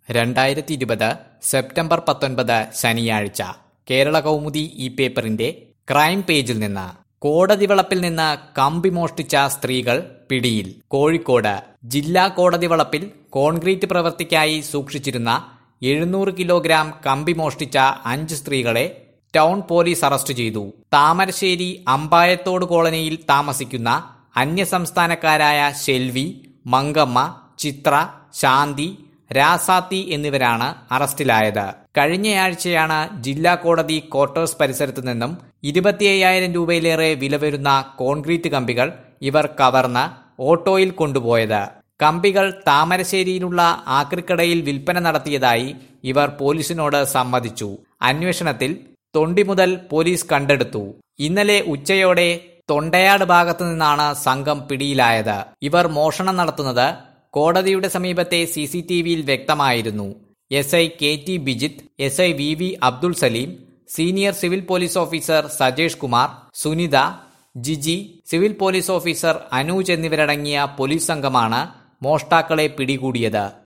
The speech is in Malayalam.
രണ്ടായിരത്തി ഇരുപത് സെപ്റ്റംബർ പത്തൊൻപത് ശനിയാഴ്ച കേരള കൗമുദി ഈ പേപ്പറിന്റെ ക്രൈം പേജിൽ നിന്ന് കോടതി വളപ്പിൽ നിന്ന് കമ്പി മോഷ്ടിച്ച സ്ത്രീകൾ പിടിയിൽ കോഴിക്കോട് ജില്ലാ കോടതി വളപ്പിൽ കോൺക്രീറ്റ് പ്രവൃത്തിക്കായി സൂക്ഷിച്ചിരുന്ന എഴുന്നൂറ് കിലോഗ്രാം കമ്പി മോഷ്ടിച്ച അഞ്ച് സ്ത്രീകളെ ടൗൺ പോലീസ് അറസ്റ്റ് ചെയ്തു താമരശ്ശേരി അമ്പായത്തോട് കോളനിയിൽ താമസിക്കുന്ന അന്യസംസ്ഥാനക്കാരായ ഷെൽവി മങ്കമ്മ ചിത്ര ശാന്തി രാസാത്തി എന്നിവരാണ് അറസ്റ്റിലായത് കഴിഞ്ഞയാഴ്ചയാണ് ജില്ലാ കോടതി ക്വാർട്ടേഴ്സ് പരിസരത്തു നിന്നും ഇരുപത്തിയ്യായിരം രൂപയിലേറെ വില വരുന്ന കോൺക്രീറ്റ് കമ്പികൾ ഇവർ കവർന്ന് ഓട്ടോയിൽ കൊണ്ടുപോയത് കമ്പികൾ താമരശ്ശേരിയിലുള്ള ആക്രിക്കടയിൽ വിൽപ്പന നടത്തിയതായി ഇവർ പോലീസിനോട് സമ്മതിച്ചു അന്വേഷണത്തിൽ തൊണ്ടി മുതൽ പോലീസ് കണ്ടെടുത്തു ഇന്നലെ ഉച്ചയോടെ തൊണ്ടയാട് ഭാഗത്തു നിന്നാണ് സംഘം പിടിയിലായത് ഇവർ മോഷണം നടത്തുന്നത് കോടതിയുടെ സമീപത്തെ സി സി ടി വിയിൽ വ്യക്തമായിരുന്നു S I K T Bijith S I V V Abdul Saleem senior civil police officer Sajesh Kumar Sunitha Jiji civil police officer Anuj എന്നിവരടങ്ങിയ പോലീസ് സംഘമാണ് മോഷ്ടാക്കളെ പിടികൂടിയത്